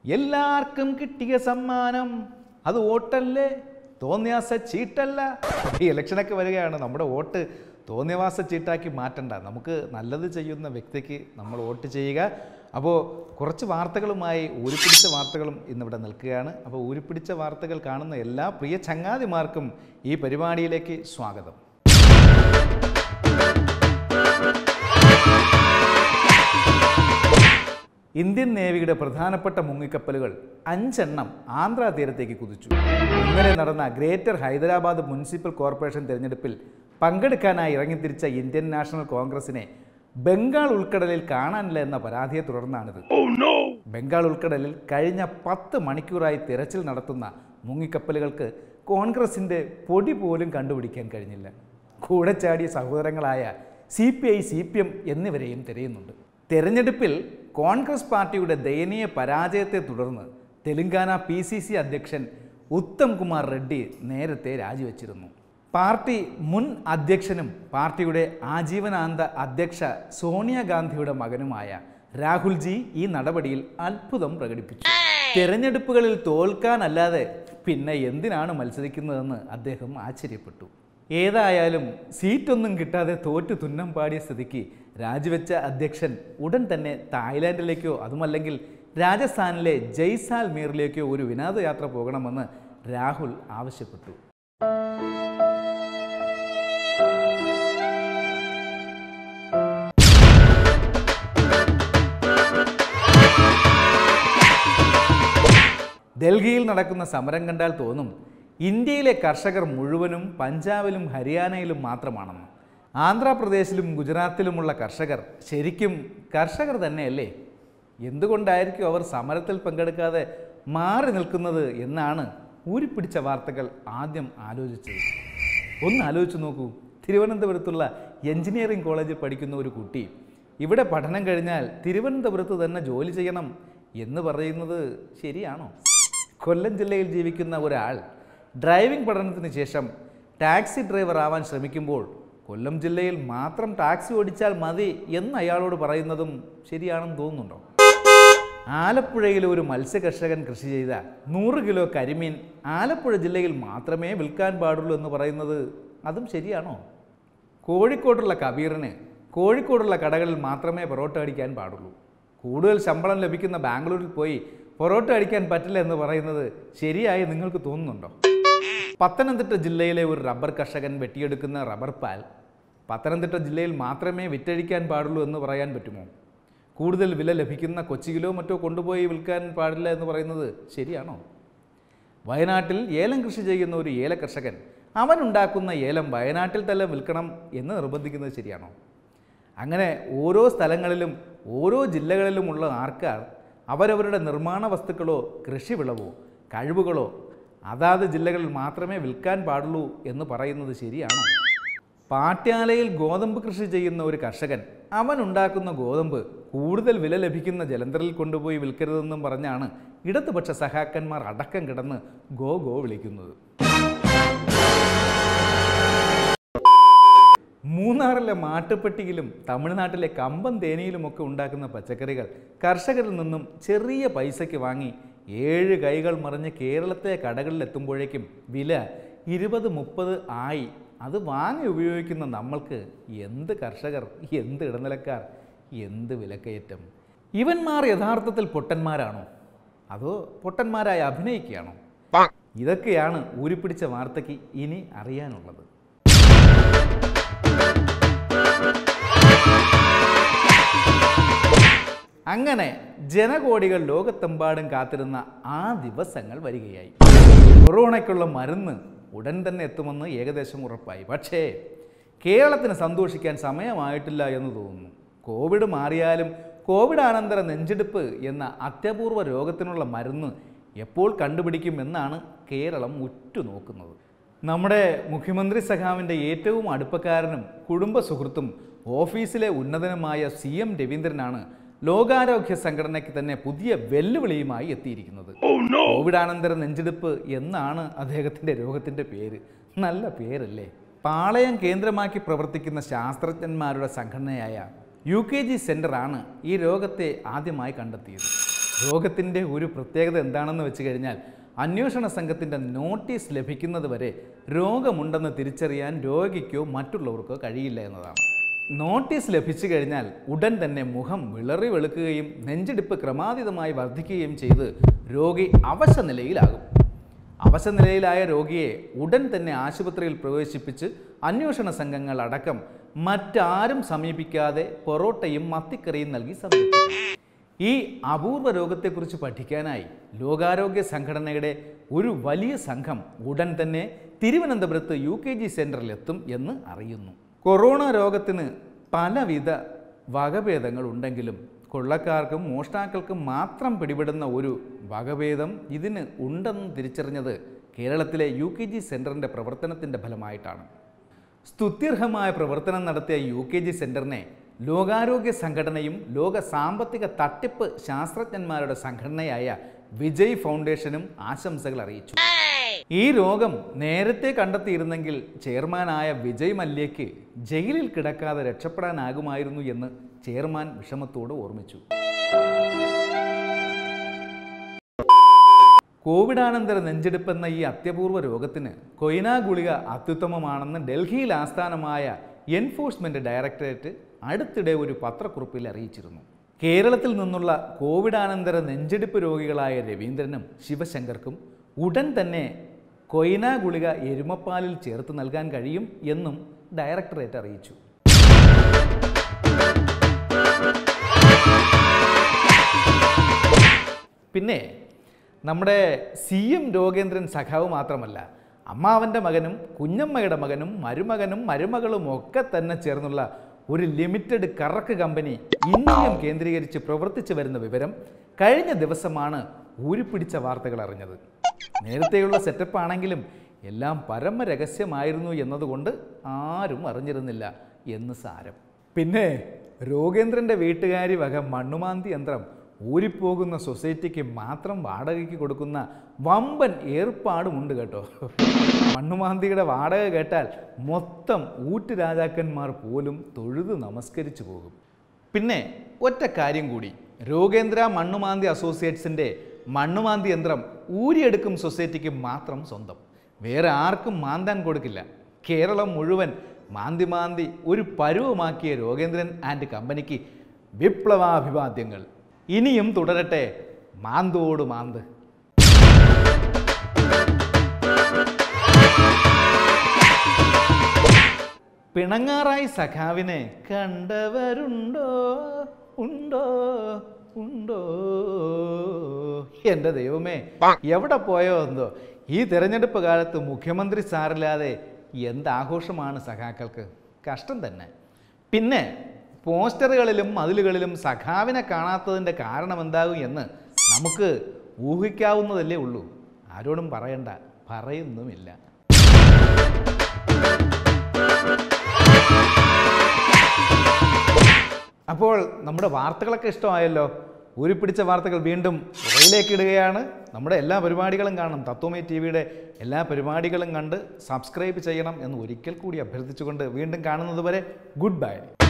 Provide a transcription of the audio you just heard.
എല്ലാവർക്കും കിട്ടിയ സമ്മാനം അത് വോട്ടല്ലേ തോന്നിയാസ ചീട്ടല്ല ഈ ഇലക്ഷനൊക്കെ വരികയാണ് നമ്മുടെ വോട്ട് തോന്നിയവാസ ചീട്ടാക്കി മാറ്റണ്ട നമുക്ക് നല്ലത് ചെയ്യുന്ന വ്യക്തിക്ക് നമ്മൾ വോട്ട് ചെയ്യുക അപ്പോൾ കുറച്ച് വാർത്തകളുമായി ഊരിപ്പിടിച്ച വാർത്തകളും ഇന്നിവിടെ നിൽക്കുകയാണ് അപ്പോൾ ഊരിപ്പിടിച്ച വാർത്തകൾ കാണുന്ന എല്ലാ പ്രിയ ചങ്ങാതിമാർക്കും ഈ പരിപാടിയിലേക്ക് സ്വാഗതം ഇന്ത്യൻ നേവിയുടെ പ്രധാനപ്പെട്ട മുങ്ങിക്കപ്പലുകൾ അഞ്ചെണ്ണം ആന്ധ്രാ തീരത്തേക്ക് കുതിച്ചു ഇന്നലെ നടന്ന ഗ്രേറ്റർ ഹൈദരാബാദ് മുനിസിപ്പൽ കോർപ്പറേഷൻ തിരഞ്ഞെടുപ്പിൽ പങ്കെടുക്കാനായി ഇറങ്ങിത്തിരിച്ച ഇന്ത്യൻ നാഷണൽ കോൺഗ്രസിനെ ബംഗാൾ ഉൾക്കടലിൽ കാണാനില്ല എന്ന പരാതിയെ തുടർന്നാണിത് ബംഗാൾ ഉൾക്കടലിൽ കഴിഞ്ഞ പത്ത് മണിക്കൂറായി തിരച്ചിൽ നടത്തുന്ന മുങ്ങിക്കപ്പലുകൾക്ക് കോൺഗ്രസിൻ്റെ പൊടി പോലും കണ്ടുപിടിക്കാൻ കഴിഞ്ഞില്ല കൂടെ ചാടിയ സഹോദരങ്ങളായ C P I C P M എന്നിവരെയും തിരയുന്നുണ്ട് തെരഞ്ഞെടുപ്പിൽ കോൺഗ്രസ് പാർട്ടിയുടെ ദയനീയ പരാജയത്തെ തുടർന്ന് തെലങ്കാന പി സി സി അധ്യക്ഷൻ ഉത്തം കുമാർ റെഡ്ഡി നേരത്തെ രാജിവെച്ചിരുന്നു പാർട്ടി മുൻ അധ്യക്ഷനും പാർട്ടിയുടെ ആജീവനാന്ത അധ്യക്ഷ സോണിയാഗാന്ധിയുടെ മകനുമായ രാഹുൽജി ഈ നടപടിയിൽ അത്ഭുതം പ്രകടിപ്പിച്ചു തെരഞ്ഞെടുപ്പുകളിൽ തോൽക്കാനല്ലാതെ പിന്നെ എന്തിനാണ് മത്സരിക്കുന്നതെന്ന് അദ്ദേഹം ആശ്ചര്യപ്പെട്ടു ഏതായാലും സീറ്റൊന്നും കിട്ടാതെ തോറ്റു തുന്നം പാടിയ സ്ഥിതിക്ക് രാജിവെച്ച അധ്യക്ഷൻ ഉടൻ തന്നെ തായ്ലാൻഡിലേക്കോ അതുമല്ലെങ്കിൽ രാജസ്ഥാനിലെ ജയ്സാൽമീറിലേക്കോ ഒരു വിനോദയാത്ര പോകണമെന്ന് രാഹുൽ ആവശ്യപ്പെട്ടു ഡൽഹിയിൽ നടക്കുന്ന സമരം കണ്ടാൽ തോന്നും ഇന്ത്യയിലെ കർഷകർ മുഴുവനും പഞ്ചാബിലും ഹരിയാനയിലും മാത്രമാണെന്ന് ആന്ധ്രാപ്രദേശിലും ഗുജറാത്തിലുമുള്ള കർഷകർ ശരിക്കും കർഷകർ തന്നെയല്ലേ എന്തുകൊണ്ടായിരിക്കും അവർ സമരത്തിൽ പങ്കെടുക്കാതെ മാറി നിൽക്കുന്നത് എന്നാണ് ഊരിപ്പിടിച്ച വാർത്തകൾ ആദ്യം ആലോചിച്ചത് ഒന്ന് ആലോചിച്ച് നോക്കൂ തിരുവനന്തപുരത്തുള്ള എഞ്ചിനീയറിംഗ് കോളേജിൽ പഠിക്കുന്ന ഒരു കുട്ടി ഇവിടെ പഠനം കഴിഞ്ഞാൽ തിരുവനന്തപുരത്ത് തന്നെ ജോലി ചെയ്യണം എന്ന് പറയുന്നത് ശരിയാണോ കൊല്ലം ജില്ലയിൽ ജീവിക്കുന്ന ഒരാൾ ഡ്രൈവിംഗ് പഠനത്തിന് ശേഷം ടാക്സി ഡ്രൈവർ ആവാൻ ശ്രമിക്കുമ്പോൾ കൊല്ലം ജില്ലയിൽ മാത്രം ടാക്സി ഓടിച്ചാൽ മതി എന്ന് അയാളോട് പറയുന്നതും ശരിയാണെന്ന് തോന്നുന്നുണ്ടോ ആലപ്പുഴയിലെ ഒരു മത്സ്യകർഷകൻ കൃഷി ചെയ്ത നൂറ് കിലോ കരിമീൻ ആലപ്പുഴ ജില്ലയിൽ മാത്രമേ വിൽക്കാൻ പാടുള്ളൂ എന്ന് പറയുന്നത് അതും ശരിയാണോ കോഴിക്കോടുള്ള കബീറിന് കോഴിക്കോടുള്ള കടകളിൽ മാത്രമേ പൊറോട്ട അടിക്കാൻ പാടുള്ളൂ കൂടുതൽ ശമ്പളം ലഭിക്കുന്ന ബാംഗ്ലൂരിൽ പോയി പൊറോട്ട അടിക്കാൻ പറ്റില്ല എന്ന് പറയുന്നത് ശരിയായി നിങ്ങൾക്ക് തോന്നുന്നുണ്ടോ പത്തനംതിട്ട ജില്ലയിലെ ഒരു റബ്ബർ കർഷകൻ വെട്ടിയെടുക്കുന്ന റബ്ബർ പാൽ പത്തനംതിട്ട ജില്ലയിൽ മാത്രമേ വിറ്റഴിക്കാൻ പാടുള്ളൂ എന്ന് പറയാൻ പറ്റുമോ കൂടുതൽ വില ലഭിക്കുന്ന കൊച്ചിയിലോ മറ്റോ കൊണ്ടുപോയി വിൽക്കാൻ പാടില്ല എന്ന് പറയുന്നത് ശരിയാണോ വയനാട്ടിൽ ഏലം കൃഷി ചെയ്യുന്ന ഒരു ഏല കർഷകൻ അവൻ ഉണ്ടാക്കുന്ന ഏലം വയനാട്ടിൽ തന്നെ വിൽക്കണം എന്ന് നിർബന്ധിക്കുന്നത് ശരിയാണോ അങ്ങനെ ഓരോ സ്ഥലങ്ങളിലും ഓരോ ജില്ലകളിലുമുള്ള ആൾക്കാർ അവരവരുടെ നിർമ്മാണ വസ്തുക്കളോ കൃഷിവിളവോ കഴിവുകളോ അതാത് ജില്ലകളിൽ മാത്രമേ വിൽക്കാൻ പാടുള്ളൂ എന്ന് പറയുന്നത് ശരിയാണോ പാട്യാലയിൽ ഗോതമ്പ് കൃഷി ചെയ്യുന്ന ഒരു കർഷകൻ അവൻ ഉണ്ടാക്കുന്ന ഗോതമ്പ് കൂടുതൽ വില ലഭിക്കുന്ന ജലന്ധറിൽ കൊണ്ടുപോയി വിൽക്കരുതെന്നും പറഞ്ഞാണ് ഇടതുപക്ഷ സഹാക്കന്മാർ അടക്കം കിടന്ന് ഗോ ഗോ വിളിക്കുന്നത് മൂന്നാറിലെ മാട്ടുപ്പെട്ടിയിലും തമിഴ്നാട്ടിലെ കമ്പം തേനിയിലുമൊക്കെ ഉണ്ടാക്കുന്ന പച്ചക്കറികൾ കർഷകരിൽ നിന്നും ചെറിയ പൈസയ്ക്ക് വാങ്ങി ഏഴ് കൈകൾ മറിഞ്ഞ് കേരളത്തെ കടകളിൽ എത്തുമ്പോഴേക്കും വില ഇരുപത് മുപ്പത് ആയി അത് വാങ്ങി ഉപയോഗിക്കുന്ന നമ്മൾക്ക് എന്ത് കർഷകർ എന്ത് ഇടനിലക്കാർ എന്ത് വിലക്കയറ്റം ഇവന്മാർ യഥാർത്ഥത്തിൽ പൊട്ടന്മാരാണോ അതോ പൊട്ടന്മാരായി അഭിനയിക്കുകയാണോ ഇതൊക്കെയാണ് ഊരിപ്പിടിച്ച വാർത്തയ്ക്ക് ഇനി അറിയാനുള്ളത് അങ്ങനെ ജനകോടികൾ ലോകത്തെമ്പാടും കാത്തിരുന്ന ആ ദിവസങ്ങൾ വരികയായി കൊറോണയ്ക്കുള്ള മരുന്ന് ഉടൻ തന്നെ എത്തുമെന്ന് ഏകദേശം ഉറപ്പായി പക്ഷേ കേരളത്തിന് സന്തോഷിക്കാൻ സമയമായിട്ടില്ല എന്ന് തോന്നുന്നു കോവിഡ് മാറിയാലും കോവിഡ് അനന്തര നെഞ്ചെടുപ്പ് എന്ന അത്യപൂർവ രോഗത്തിനുള്ള മരുന്ന് എപ്പോൾ കണ്ടുപിടിക്കും എന്നാണ് കേരളം ഉറ്റുനോക്കുന്നത് നമ്മുടെ മുഖ്യമന്ത്രി സഖാവിൻ്റെ ഏറ്റവും അടുപ്പക്കാരനും കുടുംബ സുഹൃത്തും ഓഫീസിലെ ഉന്നതനുമായ സി എം രവീന്ദ്രനാണ് ലോകാരോഗ്യ സംഘടനയ്ക്ക് തന്നെ പുതിയ വെല്ലുവിളിയുമായി എത്തിയിരിക്കുന്നത് കോവിഡാനന്തര നെഞ്ചെടുപ്പ് എന്നാണ് അദ്ദേഹത്തിൻ്റെ രോഗത്തിൻ്റെ പേര് നല്ല പേരല്ലേ പാളയം കേന്ദ്രമാക്കി പ്രവർത്തിക്കുന്ന ശാസ്ത്രജ്ഞന്മാരുടെ സംഘടനയായ യു കെ ജി സെൻ്ററാണ് ഈ രോഗത്തെ ആദ്യമായി കണ്ടെത്തിയത് രോഗത്തിൻ്റെ ഒരു പ്രത്യേകത എന്താണെന്ന് വെച്ച് കഴിഞ്ഞാൽ അന്വേഷണ സംഘത്തിൻ്റെ നോട്ടീസ് ലഭിക്കുന്നത് വരെ രോഗമുണ്ടെന്ന് തിരിച്ചറിയാൻ രോഗിക്കോ മറ്റുള്ളവർക്കോ കഴിയില്ല എന്നതാണ് നോട്ടീസ് ലഭിച്ചു കഴിഞ്ഞാൽ ഉടൻ തന്നെ മുഖം വിളറി വെളുക്കുകയും നെഞ്ചിടിപ്പ് ക്രമാതീതമായി വർദ്ധിക്കുകയും ചെയ്ത് രോഗി അവശ നിലയിലാകും അവശ നിലയിലായ രോഗിയെ ഉടൻ തന്നെ ആശുപത്രിയിൽ പ്രവേശിപ്പിച്ച് അന്വേഷണ സംഘങ്ങൾ അടക്കം മറ്റാരും സമീപിക്കാതെ പൊറോട്ടയും മത്തിക്കറിയും നൽകി സംരക്ഷിക്കും ഈ അപൂർവ രോഗത്തെക്കുറിച്ച് പഠിക്കാനായി ലോകാരോഗ്യ സംഘടനയുടെ ഒരു വലിയ സംഘം ഉടൻ തന്നെ തിരുവനന്തപുരത്ത് യു കെ ജി സെൻറ്ററിലെത്തും എന്ന് അറിയുന്നു കൊറോണ രോഗത്തിന് പലവിധ വകഭേദങ്ങൾ ഉണ്ടെങ്കിലും കൊള്ളക്കാർക്കും മോഷ്ടാക്കൾക്കും മാത്രം പിടിപെടുന്ന ഒരു വകഭേദം ഇതിന് ഉണ്ടെന്ന് തിരിച്ചറിഞ്ഞത് കേരളത്തിലെ യു കെ ജി സെൻറ്ററിൻ്റെ പ്രവർത്തനത്തിൻ്റെ ഫലമായിട്ടാണ് സ്തുത്യർഹമായ പ്രവർത്തനം നടത്തിയ യു കെ ജി സെൻറ്ററിനെ ലോകാരോഗ്യ സംഘടനയും ലോക സാമ്പത്തിക തട്ടിപ്പ് ശാസ്ത്രജ്ഞന്മാരുടെ സംഘടനയായ വിജയ് ഫൗണ്ടേഷനും ആശംസകൾ അറിയിച്ചു ഈ രോഗം നേരത്തെ കണ്ടെത്തിയിരുന്നെങ്കിൽ ചെയർമാനായ വിജയ് മല്യയ്ക്ക് ജയിലിൽ കിടക്കാതെ രക്ഷപ്പെടാനാകുമായിരുന്നു എന്ന് ചെയർമാൻ വിഷമത്തോട് ഓർമ്മിച്ചു കോവിഡാനന്തര നെഞ്ചെടുപ്പ് എന്ന ഈ അത്യപൂർവ രോഗത്തിന് കൊയ്ന ഗുളിക അത്യുത്തമമാണെന്ന് ഡൽഹിയിൽ ആസ്ഥാനമായ എൻഫോഴ്സ്മെന്റ് ഡയറക്ടറേറ്റ് അടുത്തിടെ ഒരു പത്രക്കുറിപ്പിൽ അറിയിച്ചിരുന്നു കേരളത്തിൽ നിന്നുള്ള കോവിഡാനന്തര നെഞ്ചെടുപ്പ് രോഗികളായ രവീന്ദ്രനും ശിവശങ്കർക്കും ഉടൻ തന്നെ കൊയ്ന ഗുളിക എരുമപ്പാലിൽ ചേർത്ത് നൽകാൻ കഴിയും എന്നും ഡയറക്ടറേറ്റ് അറിയിച്ചു പിന്നെ നമ്മുടെ സി എം രോഗേന്ദ്രൻ സഖാവ് മാത്രമല്ല അമ്മാവൻ്റെ മകനും കുഞ്ഞമ്മയുടെ മകനും മരുമകനും മരുമകളും ഒക്കെ തന്നെ ചേർന്നുള്ള ഒരു ലിമിറ്റഡ് കറക്ക് കമ്പനി ഇന്ത്യയും കേന്ദ്രീകരിച്ച് പ്രവർത്തിച്ചു വരുന്ന വിവരം കഴിഞ്ഞ ദിവസമാണ് ഊരിപ്പിടിച്ച വാർത്തകൾ അറിഞ്ഞത് നേരത്തെയുള്ള സെറ്റപ്പ് ആണെങ്കിലും എല്ലാം പരമരഹസ്യമായിരുന്നു എന്നതുകൊണ്ട് ആരും അറിഞ്ഞിരുന്നില്ല എന്ന് സാരം പിന്നെ രോഗേന്ദ്രൻ്റെ വീട്ടുകാരി വക മണ്ണുമാന്തി യന്ത്രം ഊരിപ്പോകുന്ന സൊസൈറ്റിക്ക് മാത്രം വാടകയ്ക്ക് കൊടുക്കുന്ന വമ്പൻ ഏർപ്പാടുമുണ്ട് കേട്ടോ മണ്ണുമാന്തിയുടെ വാടക കേട്ടാൽ മൊത്തം ഊറ്റ് രാജാക്കന്മാർ പോലും തൊഴുത് നമസ്കരിച്ചു പോകും പിന്നെ ഒറ്റ കാര്യം കൂടി രോഗേന്ദ്ര മണ്ണുമാന്തി അസോസിയേറ്റ്സിൻ്റെ മണ്ണുമാന്തി യന്ത്രം ഊരിയെടുക്കും സൊസൈറ്റിക്ക് മാത്രം സ്വന്തം വേറെ ആർക്കും മാന്താൻ കൊടുക്കില്ല കേരളം മുഴുവൻ മാന്തി മാന്തി ഒരു പരുവമാക്കിയ രോഗേന്ദ്രൻ ആൻഡ് കമ്പനിക്ക് വിപ്ലവാഭിവാദ്യങ്ങൾ ഇനിയും തുടരട്ടെ മാന്തോട് മാന്ത് പിണങ്ങാറായി സഖാവിനെ കണ്ടവരുണ്ടോ ഉണ്ടോ ഉണ്ടോ എൻ്റെ ദൈവമേ എവിടെ പോയോ എന്തോ ഈ തെരഞ്ഞെടുപ്പ് കാലത്ത് മുഖ്യമന്ത്രി സാറില്ലാതെ എന്താഘോഷമാണ് സഖാക്കൾക്ക് കഷ്ടം തന്നെ പിന്നെ പോസ്റ്ററുകളിലും മതിലുകളിലും സഖാവിനെ കാണാത്തതിൻ്റെ കാരണം എന്താകും എന്ന് നമുക്ക് ഊഹിക്കാവുന്നതല്ലേ ഉള്ളൂ ആരോടും പറയണ്ട പറയുന്നുമില്ല അപ്പോൾ നമ്മുടെ വാർത്തകളൊക്കെ ഇഷ്ടമായല്ലോ ഊരിപ്പിടിച്ച വാർത്തകൾ വീണ്ടും പുറയിലേക്ക് ഇടുകയാണ് നമ്മുടെ എല്ലാ പരിപാടികളും കാണും തത്വമേ ടി വിയുടെ എല്ലാ പരിപാടികളും കണ്ട് സബ്സ്ക്രൈബ് ചെയ്യണം എന്ന് ഒരിക്കൽ കൂടി അഭ്യർത്ഥിച്ചുകൊണ്ട് വീണ്ടും കാണുന്നത് വരെ ഗുഡ് ബൈ